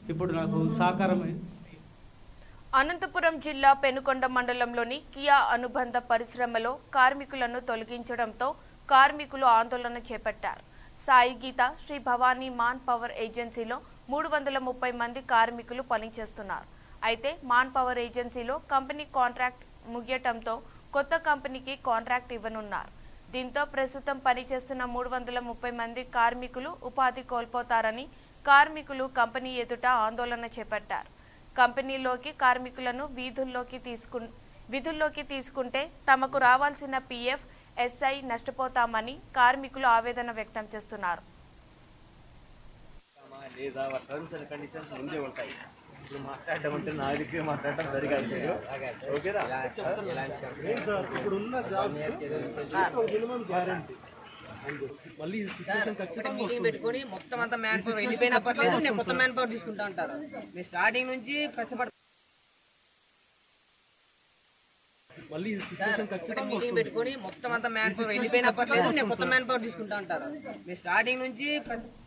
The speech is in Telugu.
ఇప్పుడు నాకు సహకారం అనంతపురం జిల్లా పెనుకొండ మండలంలోని కియా అనుబంధ పరిశ్రమలో కార్మికులను తొలగించడంతో కార్మికులు ఆందోళన చేపట్టారు సాయి గీత శ్రీ భవానీ మాన్ పవర్ ఏజెన్సీలో మూడు వందల ముప్పై మంది కార్మికులు పనిచేస్తున్నారు అయితే మాన్ పవర్ ఏజెన్సీలో కంపెనీ కాంట్రాక్ట్ ముగియటంతో కొత్త కంపెనీకి కాంట్రాక్ట్ ఇవ్వనున్నారు దీంతో ప్రస్తుతం పనిచేస్తున్న మూడు వందల ముప్పై మంది కార్మికులు ఉపాధి కోల్పోతారని కార్మికులు కంపెనీ ఎదుట ఆందోళన చేపట్టారు కంపెనీలోకి కార్మికులను వీధుల్లోకి తీసుకు విధుల్లోకి తీసుకుంటే తమకు రావాల్సిన పీఎఫ్ ఎస్ఐ నష్టపోతామని కార్మికులు ఆవేదన వ్యక్తం చేస్తున్నారు లేదా టర్మ్స్ అండ్ కండిషన్స్ ముందే ఉంటాయి ఇప్పుడు మాట్లాడడం అంటే నా దగ్గర మాట్లాడడం సరిగా ఓకేనా ఇప్పుడు ఉన్న జాబ్ మినిమం గ్యారంటీ మళ్ళీ సిచ్యువేషన్ ఖచ్చితంగా మీటింగ్ పెట్టుకొని మొత్తం అంతా మ్యాన్ పవర్ వెళ్ళిపోయినా పర్లేదు నేను కొత్త మ్యాన్ పవర్ తీసుకుంటా అంటారు మీరు స్టార్టింగ్ నుంచి కష్టపడ మళ్ళీ సిచ్యువేషన్ ఖచ్చితంగా మీటింగ్ పెట్టుకొని మొత్తం అంతా మ్యాన్ పవర్ వెళ్ళిపోయినా పర్లేదు నేను కొత్త మ్యాన్ పవర్ తీసుకుంటా అంటారు మీరు స్టార్టింగ్ నుంచి కష్ట-